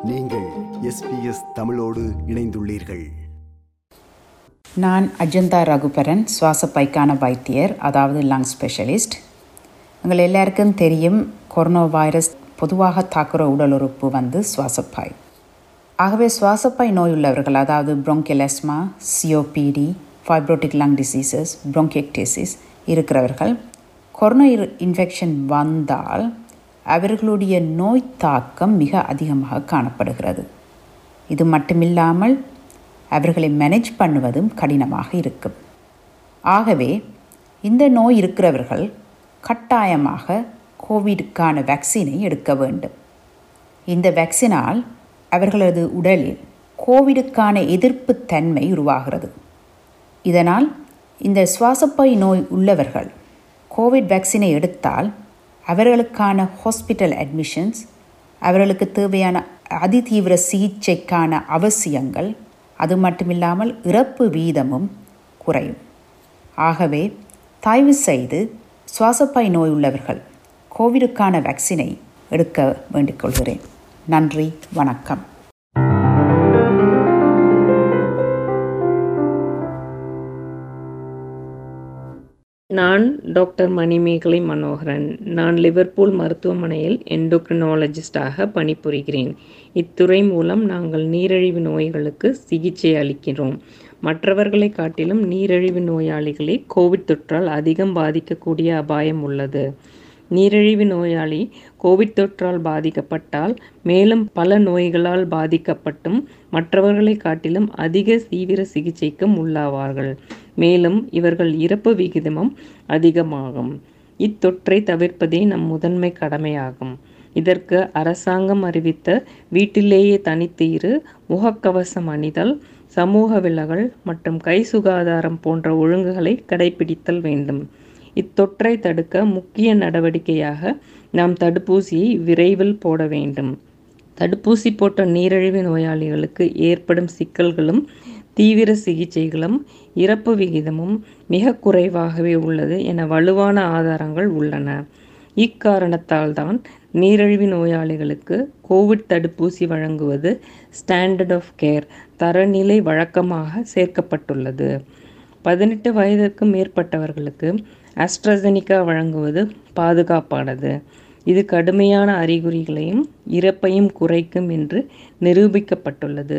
நீங்கள் எஸ்பிஎஸ் தமிழோடு இணைந்துள்ளீர்கள் நான் அஜந்தா ரகுபரன் சுவாசப்பைக்கான வைத்தியர் அதாவது லங் ஸ்பெஷலிஸ்ட் உங்கள் எல்லாருக்கும் தெரியும் கொரோனா வைரஸ் பொதுவாக தாக்குற உடல் உறுப்பு வந்து சுவாசப்பை ஆகவே சுவாசப்பை நோய் உள்ளவர்கள் அதாவது bronchial COPD fibrotic lung diseases bronchiectasis இருக்கிறவர்கள் கொரோனா இன்ஃபெக்ஷன் வந்தால் அவர்களுடைய நோய் தாக்கம் மிக அதிகமாக காணப்படுகிறது இது மட்டுமில்லாமல் அவர்களை மேனேஜ் பண்ணுவதும் கடினமாக இருக்கும் ஆகவே இந்த நோய் இருக்கிறவர்கள் கட்டாயமாக கோவிடுக்கான வேக்சினை எடுக்க வேண்டும் இந்த வேக்சினால் அவர்களது உடலில் கோவிடுக்கான எதிர்ப்பு தன்மை உருவாகிறது இதனால் இந்த சுவாசப்பை நோய் உள்ளவர்கள் கோவிட் வேக்சினை எடுத்தால் அவர்களுக்கான ஹாஸ்பிட்டல் அட்மிஷன்ஸ் அவர்களுக்கு தேவையான அதிதீவிர சிகிச்சைக்கான அவசியங்கள் அது மட்டுமில்லாமல் இறப்பு வீதமும் குறையும் ஆகவே தயவு செய்து சுவாசப்பை நோய் உள்ளவர்கள் கோவிடுக்கான வேக்சினை எடுக்க வேண்டிக் கொள்கிறேன் நன்றி வணக்கம் நான் டாக்டர் மணிமேகலை மனோகரன் நான் லிவர்பூல் மருத்துவமனையில் எண்டோக்ரினாலஜிஸ்டாக பணிபுரிகிறேன் இத்துறை மூலம் நாங்கள் நீரிழிவு நோய்களுக்கு சிகிச்சை அளிக்கிறோம் மற்றவர்களை காட்டிலும் நீரிழிவு நோயாளிகளை கோவிட் தொற்றால் அதிகம் பாதிக்கக்கூடிய அபாயம் உள்ளது நீரிழிவு நோயாளி கோவிட் தொற்றால் பாதிக்கப்பட்டால் மேலும் பல நோய்களால் பாதிக்கப்பட்டும் மற்றவர்களை காட்டிலும் அதிக தீவிர சிகிச்சைக்கும் உள்ளாவார்கள் மேலும் இவர்கள் இறப்பு விகிதமும் அதிகமாகும் இத்தொற்றை தவிர்ப்பதே நம் முதன்மை கடமையாகும் இதற்கு அரசாங்கம் அறிவித்த வீட்டிலேயே தனித்து இரு முகக்கவசம் அணிதல் சமூக விலகல் மற்றும் கை சுகாதாரம் போன்ற ஒழுங்குகளை கடைபிடித்தல் வேண்டும் இத்தொற்றை தடுக்க முக்கிய நடவடிக்கையாக நாம் தடுப்பூசியை விரைவில் போட வேண்டும் தடுப்பூசி போட்ட நீரிழிவு நோயாளிகளுக்கு ஏற்படும் சிக்கல்களும் தீவிர சிகிச்சைகளும் இறப்பு விகிதமும் மிக குறைவாகவே உள்ளது என வலுவான ஆதாரங்கள் உள்ளன இக்காரணத்தால் தான் நீரிழிவு நோயாளிகளுக்கு கோவிட் தடுப்பூசி வழங்குவது ஸ்டாண்டர்ட் ஆஃப் கேர் தரநிலை வழக்கமாக சேர்க்கப்பட்டுள்ளது பதினெட்டு வயதிற்கு மேற்பட்டவர்களுக்கு ஆஸ்ட்ரசெனிகா வழங்குவது பாதுகாப்பானது இது கடுமையான அறிகுறிகளையும் இறப்பையும் குறைக்கும் என்று நிரூபிக்கப்பட்டுள்ளது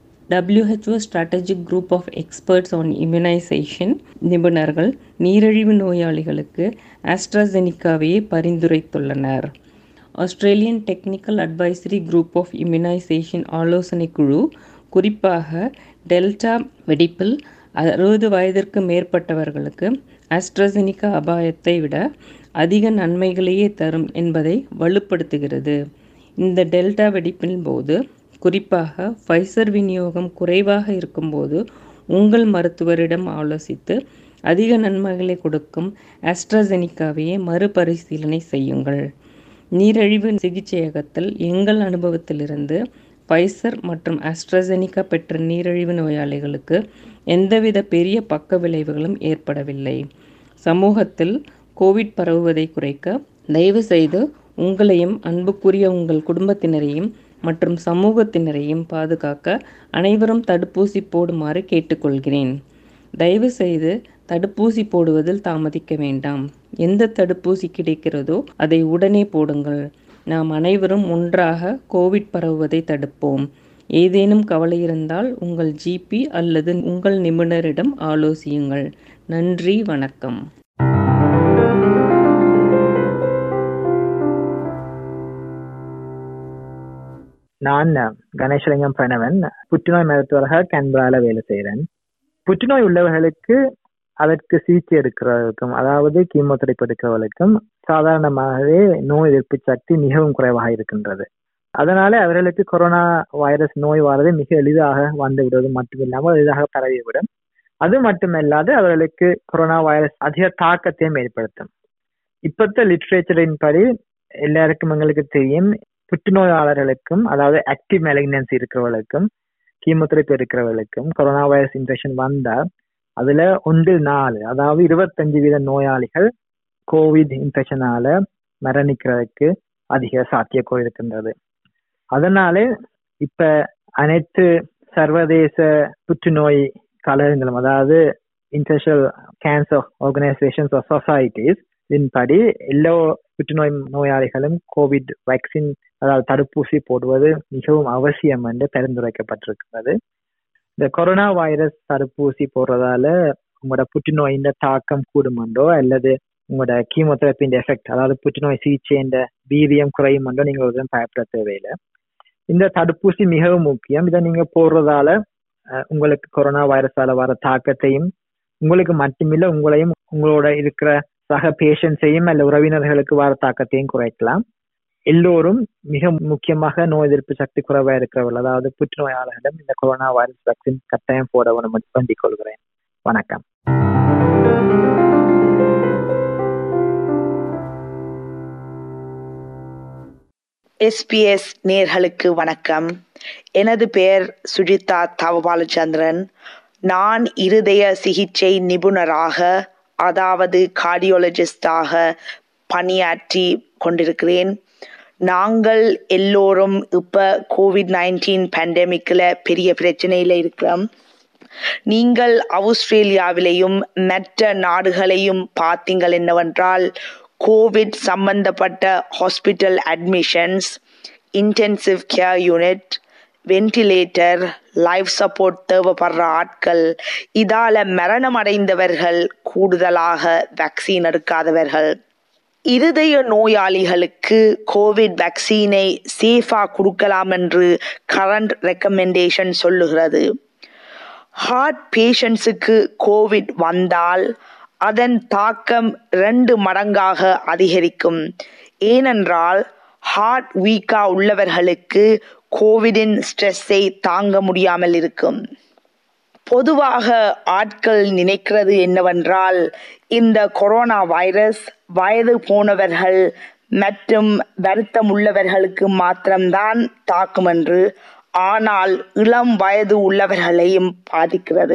WHO strategic group of experts on immunisation நிபுணர்கள் நீரிழிவு நோயாளிகளுக்கு ஆஸ்ட்ராசெனிகாவையே பரிந்துரைத்துள்ளனர் Australian technical advisory group of immunisation ஆலோசனை குழு குறிப்பாக டெல்டா வெடிப்பில் அறுபது வயதிற்கு மேற்பட்டவர்களுக்கு ஆஸ்ட்ரசெனிகா அபாயத்தை விட அதிக நன்மைகளையே தரும் என்பதை வலுப்படுத்துகிறது இந்த டெல்டா வெடிப்பின் போது குறிப்பாக ஃபைசர் விநியோகம் குறைவாக இருக்கும்போது உங்கள் மருத்துவரிடம் ஆலோசித்து அதிக நன்மைகளை கொடுக்கும் ஆஸ்ட்ராசெனிகாவையே மறுபரிசீலனை செய்யுங்கள் நீரிழிவு சிகிச்சையகத்தில் எங்கள் அனுபவத்திலிருந்து ஃபைசர் மற்றும் ஆஸ்ட்ராசெனிகா பெற்ற நீரிழிவு நோயாளிகளுக்கு எந்தவித பெரிய பக்க விளைவுகளும் ஏற்படவில்லை சமூகத்தில் கோவிட் பரவுவதை குறைக்க தயவு செய்து உங்களையும் அன்புக்குரிய உங்கள் குடும்பத்தினரையும் மற்றும் சமூகத்தினரையும் பாதுகாக்க அனைவரும் தடுப்பூசி போடுமாறு கேட்டுக்கொள்கிறேன் தயவு செய்து தடுப்பூசி போடுவதில் தாமதிக்க வேண்டாம் எந்த தடுப்பூசி கிடைக்கிறதோ அதை உடனே போடுங்கள் நாம் அனைவரும் ஒன்றாக கோவிட் பரவுவதை தடுப்போம் ஏதேனும் கவலை இருந்தால் உங்கள் ஜிபி அல்லது உங்கள் நிபுணரிடம் ஆலோசியுங்கள் நன்றி வணக்கம் நான் கணேசலிங்கம் பிரணவன் புற்றுநோய் மருத்துவராக கேன்பரால வேலை செய்கிறேன் புற்றுநோய் உள்ளவர்களுக்கு அதற்கு சிகிச்சை எடுக்கிறவர்களுக்கும் அதாவது கீமோதெரப்பி எடுக்கிறவர்களுக்கும் சாதாரணமாகவே நோய் எதிர்ப்பு சக்தி மிகவும் குறைவாக இருக்கின்றது அதனால அவர்களுக்கு கொரோனா வைரஸ் நோய் வரது மிக எளிதாக வந்து விடுவது மட்டுமில்லாமல் எளிதாக பரவிவிடும் அது மட்டுமல்லாது அவர்களுக்கு கொரோனா வைரஸ் அதிக தாக்கத்தையும் ஏற்படுத்தும் இப்பத்த லிட்ரேச்சரின் படி எல்லாருக்கும் எங்களுக்கு தெரியும் புற்றுநோயாளர்களுக்கும் அதாவது ஆக்டிவ் மெலிக்னன்சி இருக்கிறவர்களுக்கும் கீமோதெரப்பி இருக்கிறவர்களுக்கும் கொரோனா வைரஸ் இன்ஃபெக்ஷன் வந்தா அதுல ஒன்று நாலு அதாவது இருபத்தஞ்சு வீத நோயாளிகள் கோவிட் இன்ஃபெக்ஷனால மரணிக்கிறதுக்கு அதிக சாத்தியக்கூறு இருக்கின்றது அதனாலே இப்ப அனைத்து சர்வதேச புற்றுநோய் கழகங்களும் அதாவது international cancer organisations of societies இதன்படி எல்லா புற்றுநோய் நோயாளிகளும் கோவிட் வேக்சின் அதாவது தடுப்பூசி போடுவது மிகவும் அவசியம் என்று பரிந்துரைக்கப்பட்டிருக்கிறது இந்த கொரோனா வைரஸ் தடுப்பூசி போடுறதால உங்களோட புற்றுநோயின் தாக்கம் கூடுமென்றோ அல்லது உங்களோட கீமோதெரப்பின் எஃபெக்ட் அதாவது புற்றுநோய் சிகிச்சையின் வீரியம் குறையும் என்றோ நீங்கள் ஒரு பயப்பட தேவையில்லை இந்த தடுப்பூசி மிகவும் முக்கியம் இதை நீங்க போடுறதால அஹ், உங்களுக்கு கொரோனா வைரஸால வர தாக்கத்தையும் உங்களுக்கு மட்டுமில்ல உங்களையும் உங்களோட இருக்கிற சக பேஷண்ட்ஸையும் அல்ல உறவினர்களுக்கு வர தாக்கத்தையும் குறைக்கலாம் எல்லோரும் மிக முக்கியமாக நோய் எதிர்ப்பு சக்தி குறைவா இருக்கிறவர்கள் அதாவது புற்றுநோயாளர்களிடம் இந்த கொரோனா வைரஸ் வேக்சின் கட்டாயம் போட வேண்டிக் கொள்கிறேன் வணக்கம் எஸ்பிஎஸ் நேர்களுக்கு வணக்கம் எனது பெயர் சுஜிதா தவபாலச்சந்திரன் நான் இருதய சிகிச்சை நிபுணராக அதாவது கார்டியோலஜிஸ்டாக பணியாற்றி கொண்டிருக்கிறேன் நாங்கள் எல்லோரும் இப்போ கோவிட் நைன்டீன் பேண்டமிக்கில் பெரிய பிரச்சனையில் இருக்கிறோம் நீங்கள் ஆஸ்திரேலியாவிலையும் மற்ற நாடுகளையும் பார்த்தீங்கள் என்னவென்றால் கோவிட் சம்பந்தப்பட்ட hospital admissions intensive care unit ventilator life support தேவைப்படுற ஆட்கள் இதால மரணம் அடைந்தவர்கள் கூடுதலாக வேக்சின் எடுக்காதவர்கள் இருதய நோயாளிகளுக்கு கோவிட் வேக்சினை சேஃபா கொடுக்கலாம் என்று கரண்ட் ரெக்கமெண்டேஷன் சொல்லுகிறது ஹார்ட் பேஷண்ட்ஸுக்கு கோவிட் வந்தால் அதன் தாக்கம் ரெண்டு மடங்காக அதிகரிக்கும் ஏனென்றால் ஹார்ட் வீக்கா உள்ளவர்களுக்கு கோவிடின் ஸ்ட்ரெஸ்ஸை தாங்க முடியாமல் இருக்கும் பொதுவாக ஆட்கள் நினைக்கிறது என்னவென்றால் இந்த கொரோனா வைரஸ் வயது போனவர்கள் மற்றும் வருத்தம் உள்ளவர்களுக்கு மாத்திரம்தான் தாக்கும் என்று ஆனால் இளம் வயது உள்ளவர்களையும் பாதிக்கிறது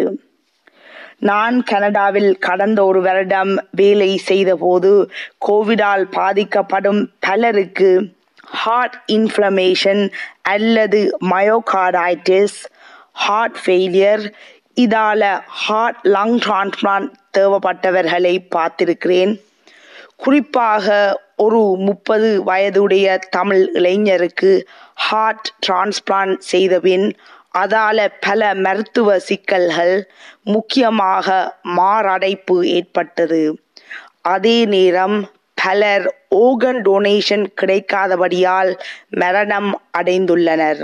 நான் கனடாவில் கடந்த ஒரு வருடம் வேலை செய்தபோது கோவிடால் பாதிக்கப்படும் பலருக்கு ஹார்ட் இன்ஃப்ளமேஷன் அல்லது மயோகார்டைட்டிஸ் ஹார்ட் ஃபெயிலியர் இதால ஹார்ட் லங் டிரான்ஸ்பிளான்ட் தேவைப்பட்டவர்களை பார்த்திருக்கிறேன் குறிப்பாக ஒரு முப்பது வயதுடைய தமிழ் இளைஞருக்கு ஹார்ட் டிரான்ஸ்பிளான்ட் செய்தபின் அதால பல மருத்துவ சிக்கல்கள் முக்கியமாக மாரடைப்பு ஏற்பட்டது அதே நேரம் பலர் ஓகன் டொனேஷன் கிடைக்காதபடியால் மரணம் அடைந்துள்ளனர்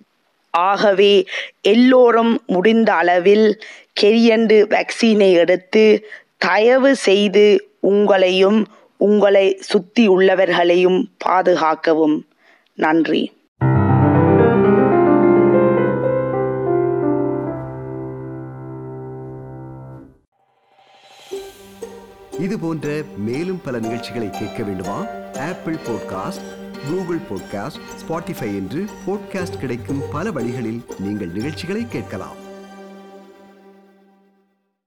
ஆகவே எல்லோரும் முடிந்த அளவில் கெரியண்டு வேக்சினை எடுத்து தயவு செய்து உங்களையும் உங்களை சுத்தி உள்ளவர்களையும் பாதுகாக்கவும் நன்றி இது போன்ற மேலும் பல நிகழ்ச்சிகளை கேட்க வேண்டுமா Apple podcast Google podcast Spotify என்று பாட்காஸ்ட் கிடைக்கும் பல வழிகளில் நீங்கள் நிகழ்ச்சிகளை கேட்கலாம்